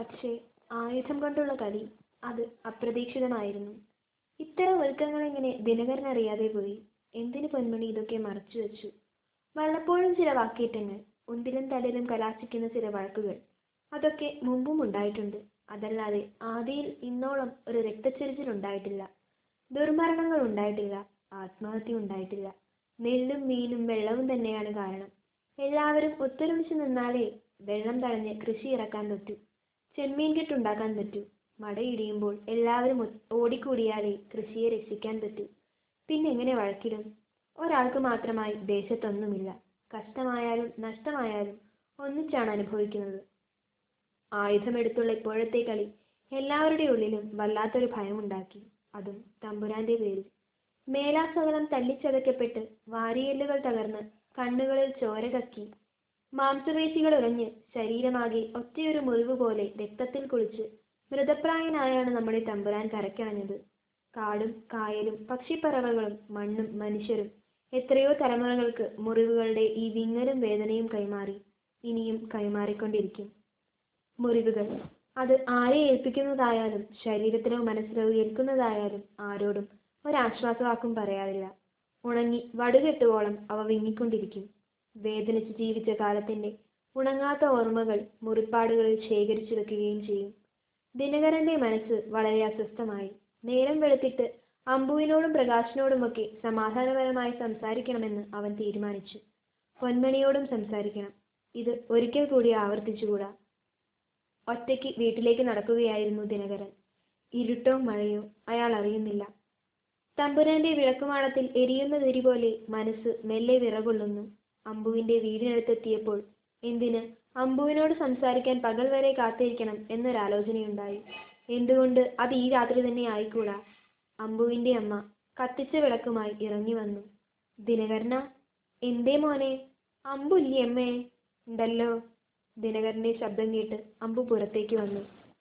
പക്ഷേ ആയുധം കൊണ്ടുള്ള കളി അത് അപ്രതീക്ഷിതമായിരുന്നു ഇത്തരം ഒരുക്കങ്ങളെങ്ങനെ ദിനകരൻ അറിയാതെ പോയി എന്തിന് പൊന്മണി ഇതൊക്കെ മറച്ചു വെച്ചു വല്ലപ്പോഴും ചില വാക്കേറ്റങ്ങൾ ഉന്തിലും തലയിലും കലാശിക്കുന്ന ചില വഴക്കുകൾ അതൊക്കെ മുമ്പും ഉണ്ടായിട്ടുണ്ട് അതല്ലാതെ ആദിയിൽ ഇന്നോളം ഒരു രക്തച്ചൊരിച്ചിൽ ഉണ്ടായിട്ടില്ല ദുർമരണങ്ങൾ ഉണ്ടായിട്ടില്ല ആത്മഹത്യ ഉണ്ടായിട്ടില്ല നെല്ലും മീനും വെള്ളവും തന്നെയാണ് കാരണം എല്ലാവരും ഒത്തൊരുമിച്ച് നിന്നാലേ വെള്ളം തടഞ്ഞ് കൃഷി ഇറക്കാൻ പറ്റൂ ചെമ്മീൻ കെട്ടുണ്ടാക്കാൻ പറ്റൂ മടയിടിയുമ്പോൾ എല്ലാവരും ഒ- ഓടിക്കൂടിയാലേ കൃഷിയെ രക്ഷിക്കാൻ പറ്റൂ പിന്നെ എങ്ങനെ വഴക്കിടും ഒരാൾക്ക് മാത്രമായി ദേശത്തൊന്നുമില്ല കഷ്ടമായാലും നഷ്ടമായാലും ഒന്നിച്ചാണ് അനുഭവിക്കുന്നത് ആയുധമെടുത്തുള്ള ഇപ്പോഴത്തെ കളി എല്ലാവരുടെ ഉള്ളിലും വല്ലാത്തൊരു ഭയമുണ്ടാക്കി അതും തമ്പുരാന്റെ പേരിൽ മേലാസകലം തല്ലിച്ചതയ്ക്കപ്പെട്ട് വാരിയെല്ലുകൾ തകർന്ന് കണ്ണുകളിൽ ചോര കക്കി മാംസപേശികൾ ഉറഞ്ഞ് ശരീരമാകെ ഒറ്റയൊരു മുറിവ് പോലെ രക്തത്തിൽ കുളിച്ച് മൃതപ്രായനായാണ് നമ്മുടെ തമ്പുരാൻ കരക്കണഞ്ഞത് കാടും കായലും പക്ഷിപ്പറവകളും മണ്ണും മനുഷ്യരും എത്രയോ തലമുറകൾക്ക് മുറിവുകളുടെ ഈ വിങ്ങലും വേദനയും കൈമാറി ഇനിയും കൈമാറിക്കൊണ്ടിരിക്കും മുറിവുകൾ അത് ആരെ ഏൽപ്പിക്കുന്നതായാലും ശരീരത്തിലോ മനസ്സിലോ ഏൽക്കുന്നതായാലും ആരോടും ഒരാശ്വാസവാക്കും പറയാറില്ല ഉണങ്ങി വടുകെട്ടുവോളം അവ വിങ്ങിക്കൊണ്ടിരിക്കും വേദനിച്ച് ജീവിച്ച കാലത്തിന്റെ ഉണങ്ങാത്ത ഓർമ്മകൾ മുറിപ്പാടുകളിൽ ശേഖരിച്ചു വെക്കുകയും ചെയ്യും ദിനകരന്റെ മനസ്സ് വളരെ അസ്വസ്ഥമായി നേരം വെളുത്തിട്ട് അമ്പുവിനോടും പ്രകാശിനോടുമൊക്കെ സമാധാനപരമായി സംസാരിക്കണമെന്ന് അവൻ തീരുമാനിച്ചു പൊന്മണിയോടും സംസാരിക്കണം ഇത് ഒരിക്കൽ കൂടി ആവർത്തിച്ചുകൂടാ ഒറ്റയ്ക്ക് വീട്ടിലേക്ക് നടക്കുകയായിരുന്നു ദിനകരൻ ഇരുട്ടോ മഴയോ അയാൾ അറിയുന്നില്ല തമ്പുരാന്റെ വിളക്കുമാടത്തിൽ എരിയുന്ന തിരി പോലെ മനസ്സ് മെല്ലെ വിറകൊള്ളുന്നു അമ്പുവിന്റെ വീടിനടുത്തെത്തിയപ്പോൾ എന്തിന് അമ്പുവിനോട് സംസാരിക്കാൻ പകൽ വരെ കാത്തിരിക്കണം എന്നൊരാലോചനയുണ്ടായി എന്തുകൊണ്ട് അത് ഈ രാത്രി തന്നെ ആയിക്കൂടാ അമ്പുവിന്റെ അമ്മ കത്തിച്ച വിളക്കുമായി ഇറങ്ങി വന്നു ദിനകരന എന്തേ മോനെ അമ്പു ഇല്ലേ അമ്മേ ഉണ്ടല്ലോ ദിനകരന്റെ ശബ്ദം കേട്ട് അമ്പു പുറത്തേക്ക് വന്നു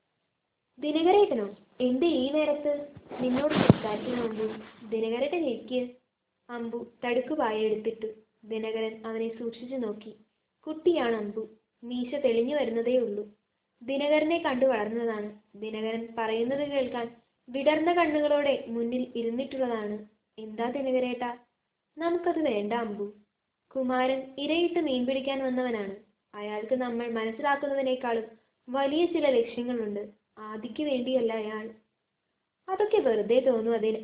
ദിനകരേട്ടനോ എന്തേ ഈ നേരത്ത് നിന്നോട് സംസാരിക്കണം അമ്പു ദിനകരേട്ടൻ ഇരിക്ക് അമ്പു തടുക്കുപായ എടുത്തിട്ടു ദിനകരൻ അവനെ സൂക്ഷിച്ചു നോക്കി കുട്ടിയാണ് അമ്പു മീശ തെളിഞ്ഞു വരുന്നതേ ഉള്ളൂ ദിനകരനെ കണ്ടു വളർന്നതാണ് ദിനകരൻ പറയുന്നത് കേൾക്കാൻ വിടർന്ന കണ്ണുകളോടെ മുന്നിൽ ഇരുന്നിട്ടുള്ളതാണ് എന്താ ദിനകരേട്ടാ നമുക്കത് വേണ്ട അമ്പു കുമാരൻ ഇരയിട്ട് മീൻ പിടിക്കാൻ വന്നവനാണ് അയാൾക്ക് നമ്മൾ മനസ്സിലാക്കുന്നതിനേക്കാളും വലിയ ചില ലക്ഷ്യങ്ങളുണ്ട് ആദിക്ക് വേണ്ടിയല്ല അയാൾ അതൊക്കെ വെറുതെ തോന്നും അതിന്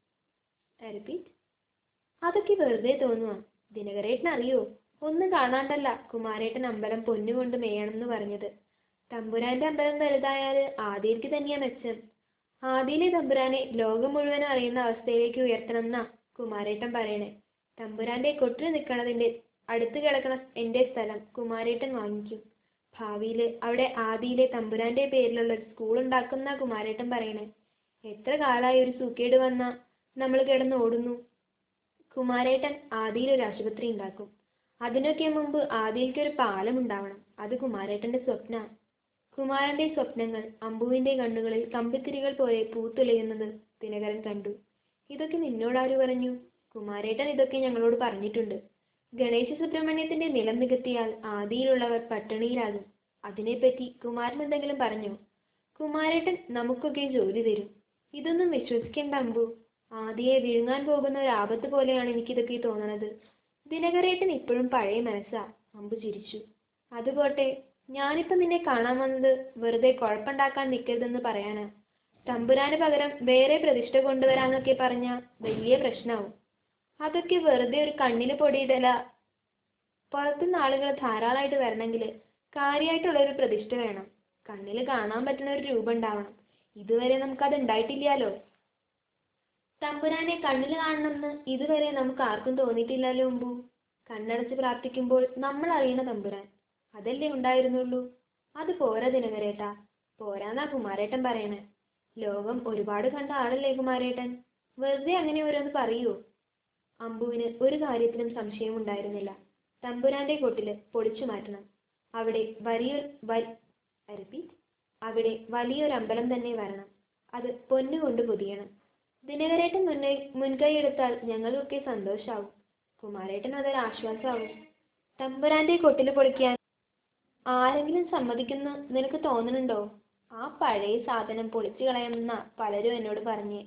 റിപ്പീറ്റ് അതൊക്കെ വെറുതെ തോന്നുക ദിനകരേട്ടൻ അറിയോ ഒന്ന് കാണാണ്ടല്ല കുമാരേട്ടൻ അമ്പലം പൊന്നുകൊണ്ട് മേയണമെന്ന് പറഞ്ഞത് തമ്പുരാന്റെ അമ്പലം വലുതായാല് ആദിയിലേക്ക് തന്നെയാ മെച്ചം ആദിയിലെ തമ്പുരാനെ ലോകം മുഴുവനും അറിയുന്ന അവസ്ഥയിലേക്ക് ഉയർത്തണം എന്നാ കുമാരേട്ടൻ പറയണേ തമ്പുരാന്റെ കൊട്ടിൽ നിൽക്കണതിന്റെ അടുത്ത് കിടക്കണ എന്റെ സ്ഥലം കുമാരേട്ടൻ വാങ്ങിക്കും ഭാവിയില് അവിടെ ആദിയിലെ തമ്പുരാന്റെ പേരിലുള്ള ഒരു സ്കൂൾ ഉണ്ടാക്കുന്ന കുമാരേട്ടൻ പറയണേ എത്ര കാലായി ഒരു സൂക്കേട് വന്നാ നമ്മൾ കിടന്ന് ഓടുന്നു കുമാരേട്ടൻ ആദിയിൽ ഒരു ആശുപത്രി ഉണ്ടാക്കും അതിനൊക്കെ മുമ്പ് ആദിയിലേക്ക് ഒരു പാലം ഉണ്ടാവണം അത് കുമാരേട്ടന്റെ സ്വപ്ന കുമാരന്റെ സ്വപ്നങ്ങൾ അമ്പുവിന്റെ കണ്ണുകളിൽ കമ്പിത്തിരികൾ പോലെ പൂത്തുലയുന്നത് ദിനകരൻ കണ്ടു ഇതൊക്കെ നിന്നോടാര് പറഞ്ഞു കുമാരേട്ടൻ ഇതൊക്കെ ഞങ്ങളോട് പറഞ്ഞിട്ടുണ്ട് ഗണേശ സുബ്രഹ്മണ്യത്തിന്റെ നിലം നികത്തിയാൽ ആദിയിലുള്ളവർ പട്ടിണിയിലാകും അതിനെപ്പറ്റി കുമാരൻ എന്തെങ്കിലും പറഞ്ഞോ കുമാരേട്ടൻ നമുക്കൊക്കെ ജോലി തരും ഇതൊന്നും വിശ്വസിക്കേണ്ട അമ്പു ആദിയെ വിഴുങ്ങാൻ പോകുന്ന ഒരു ആപത്ത് പോലെയാണ് എനിക്കിതൊക്കെ തോന്നണത് ദിനകരേട്ടൻ ഇപ്പോഴും പഴയ മനസ്സാ അമ്പു ചിരിച്ചു അതുപോട്ടെ ഞാനിപ്പോ നിന്നെ കാണാൻ വന്നത് വെറുതെ കുഴപ്പമുണ്ടാക്കാൻ നിൽക്കരുതെന്ന് പറയാനാ തമ്പുരാന് പകരം വേറെ പ്രതിഷ്ഠ കൊണ്ടുവരാന്നൊക്കെ പറഞ്ഞ വലിയ പ്രശ്നമാവും അതൊക്കെ വെറുതെ ഒരു കണ്ണിന് പൊടിയിടല പുറത്തുനിന്ന് ആളുകൾ ധാരാളമായിട്ട് വരണമെങ്കിൽ കാര്യമായിട്ടുള്ള ഒരു പ്രതിഷ്ഠ വേണം കണ്ണിൽ കാണാൻ പറ്റുന്ന ഒരു രൂപം ഉണ്ടാവണം ഇതുവരെ നമുക്കത് ഉണ്ടായിട്ടില്ലല്ലോ തമ്പുരാനെ കണ്ണിൽ കാണണമെന്ന് ഇതുവരെ നമുക്ക് ആർക്കും തോന്നിയിട്ടില്ലല്ലോ അമ്പു കണ്ണടച്ച് പ്രാർത്ഥിക്കുമ്പോൾ നമ്മൾ അറിയണ തമ്പുരാൻ അതല്ലേ ഉണ്ടായിരുന്നുള്ളൂ അത് പോരാ ദിനകരേട്ടാ പോരാന്നാ കുമാരേട്ടൻ പറയണേ ലോകം ഒരുപാട് കണ്ട ആളല്ലേ കുമാരേട്ടൻ വെറുതെ അങ്ങനെ ഓരോന്ന് പറയൂ അമ്പുവിന് ഒരു കാര്യത്തിലും സംശയമുണ്ടായിരുന്നില്ല തമ്പുരാന്റെ കൊട്ടില് പൊളിച്ചു മാറ്റണം അവിടെ വലിയൊരു റിപ്പീറ്റ് അവിടെ വലിയൊരു അമ്പലം തന്നെ വരണം അത് പൊന്നുകൊണ്ട് പൊതിയണം ദിനകരേട്ടൻ മുന്നേ മുൻകൈ എടുത്താൽ ഞങ്ങൾക്കൊക്കെ സന്തോഷാവും കുമാരേട്ടൻ അതൊരു ആശ്വാസമാവും തമ്പുരാന്റെ കൊട്ടില് പൊളിക്കാൻ ആരെങ്കിലും സമ്മതിക്കുന്നു നിനക്ക് തോന്നുന്നുണ്ടോ ആ പഴയ സാധനം പൊളിച്ചു കളയണമെന്നാ പലരും എന്നോട് പറഞ്ഞേ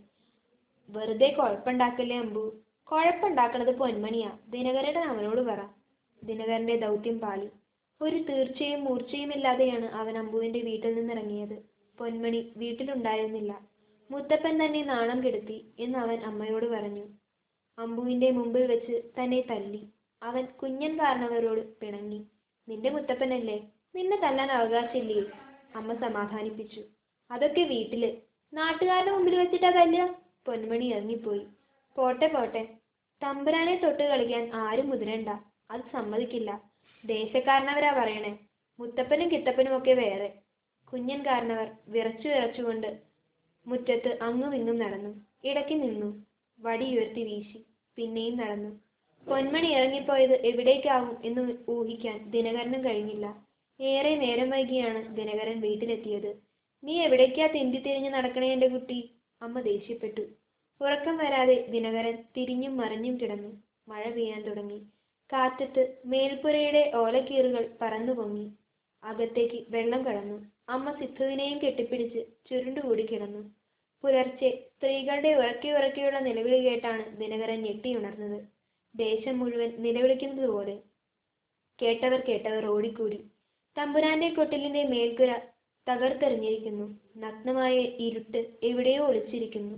വെറുതെ കുഴപ്പമുണ്ടാക്കല്ലേ അമ്പു കുഴപ്പമുണ്ടാക്കണത് പൊന്മണിയാ ദിനകരൻ അവനോട് പറ ദിനകരന്റെ ദൗത്യം പാളി ഒരു തീർച്ചയും മൂർച്ചയുമില്ലാതെയാണ് അവൻ അമ്പുവിന്റെ വീട്ടിൽ നിന്നിറങ്ങിയത് പൊന്മണി വീട്ടിലുണ്ടായിരുന്നില്ല മുത്തപ്പൻ തന്നെ നാണം കെടുത്തി എന്ന് അവൻ അമ്മയോട് പറഞ്ഞു അമ്പുവിന്റെ മുമ്പിൽ വെച്ച് തന്നെ തല്ലി അവൻ കുഞ്ഞൻ കാരണവരോട് പിണങ്ങി നിന്റെ മുത്തപ്പനല്ലേ നിന്നെ തല്ലാൻ അവകാശമില്ലേ അമ്മ സമാധാനിപ്പിച്ചു അതൊക്കെ വീട്ടില് നാട്ടുകാരുടെ മുമ്പിൽ വെച്ചിട്ടാ തല്ലുക പൊന്മണി ഇറങ്ങിപ്പോയി പോട്ടെ പോട്ടെ തമ്പുരാനെ തൊട്ട് കളിക്കാൻ ആരും മുതിരണ്ട അത് സമ്മതിക്കില്ല ദേശക്കാരനവരാ പറയണേ മുത്തപ്പനും കിത്തപ്പനും ഒക്കെ വേറെ കുഞ്ഞൻ കാരണവർ വിറച്ചു വിറച്ചുകൊണ്ട് മുറ്റത്ത് അങ്ങും ഇങ്ങും നടന്നു ഇടയ്ക്ക് നിന്നു വടി ഉയർത്തി വീശി പിന്നെയും നടന്നു പൊന്മണി ഇറങ്ങിപ്പോയത് എവിടേക്കാവും എന്ന് ഊഹിക്കാൻ ദിനകരനും കഴിഞ്ഞില്ല ഏറെ നേരം വൈകിയാണ് ദിനകരൻ വീട്ടിലെത്തിയത് നീ എവിടേക്കാ തിണ്ടി തിരിഞ്ഞു നടക്കണേ എന്റെ കുട്ടി അമ്മ ദേഷ്യപ്പെട്ടു ഉറക്കം വരാതെ ദിനകരൻ തിരിഞ്ഞും മറിഞ്ഞും കിടന്നു മഴ പെയ്യാൻ തുടങ്ങി കാറ്റത്ത് മേൽപ്പുരയുടെ ഓലക്കീറുകൾ പറന്നു പൊങ്ങി അകത്തേക്ക് വെള്ളം കടന്നു അമ്മ സിദ്ധുവിനെയും കെട്ടിപ്പിടിച്ച് ചുരുണ്ടുകൂടി കിടന്നു പുലർച്ചെ സ്ത്രീകളുടെ ഉറക്കെ ഉറക്കെയുള്ള നിലവിളി കേട്ടാണ് ദിനകരൻ ഞെട്ടിയുണർന്നത് ദേശം മുഴുവൻ നിലവിളിക്കുന്നത് പോലെ കേട്ടവർ കേട്ടവർ ഓടിക്കൂടി തമ്പുരാന്റെ കൊട്ടിലിന്റെ മേൽക്കുര തകർത്തെറിഞ്ഞിരിക്കുന്നു നഗ്നമായ ഇരുട്ട് എവിടെയോ ഒളിച്ചിരിക്കുന്നു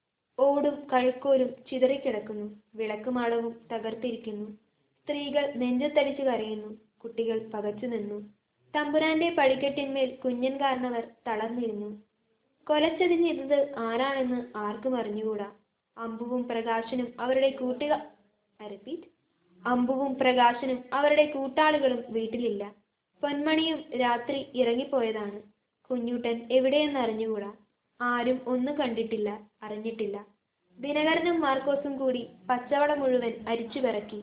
ഓടും കഴുക്കോലും ചിതറിക്കിടക്കുന്നു വിളക്കുമാടവും തകർത്തിരിക്കുന്നു സ്ത്രീകൾ നെഞ്ചത്തടിച്ചു കരയുന്നു കുട്ടികൾ പകച്ചു നിന്നു തമ്പുരാന്റെ പടിക്കെട്ടിന്മേൽ കുഞ്ഞൻ കാരണവർ തളർന്നിരുന്നു കൊലച്ചതിഞ്ഞിരുന്നത് ആരാണെന്ന് ആർക്കും അറിഞ്ഞുകൂടാ അമ്പുവും പ്രകാശനും അവരുടെ കൂട്ടുക റിപ്പീറ്റ് അമ്പുവും പ്രകാശനും അവരുടെ കൂട്ടാളികളും വീട്ടിലില്ല പൊന്മണിയും രാത്രി ഇറങ്ങിപ്പോയതാണ് കുഞ്ഞൂട്ടൻ എവിടെയെന്ന് അറിഞ്ഞുകൂടാ ആരും ഒന്നും കണ്ടിട്ടില്ല അറിഞ്ഞിട്ടില്ല ദിനകരനും മാർക്കോസും കൂടി പച്ചവട മുഴുവൻ അരിച്ചു പിറക്കി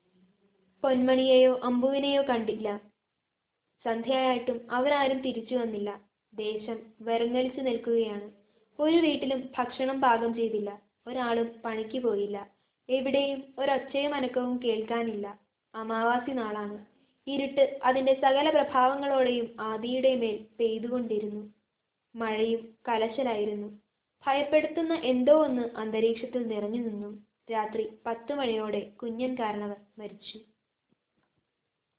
പൊന്മണിയെയോ അമ്പുവിനെയോ കണ്ടില്ല സന്ധ്യയായിട്ടും അവരാരും തിരിച്ചു വന്നില്ല ദേശം വെറങ്ങലിച്ചു നിൽക്കുകയാണ് ഒരു വീട്ടിലും ഭക്ഷണം പാകം ചെയ്തില്ല ഒരാളും പണിക്ക് പോയില്ല എവിടെയും ഒരൊച്ചയും അനക്കവും കേൾക്കാനില്ല അമാവാസി നാളാണ് ഇരുട്ട് അതിന്റെ സകല പ്രഭാവങ്ങളോടെയും ആദിയുടെ മേൽ പെയ്തുകൊണ്ടിരുന്നു മഴയും കലശലായിരുന്നു ഭയപ്പെടുത്തുന്ന എന്തോ ഒന്ന് അന്തരീക്ഷത്തിൽ നിറഞ്ഞു നിന്നു രാത്രി പത്തു മണിയോടെ കുഞ്ഞൻ കാരണവർ മരിച്ചു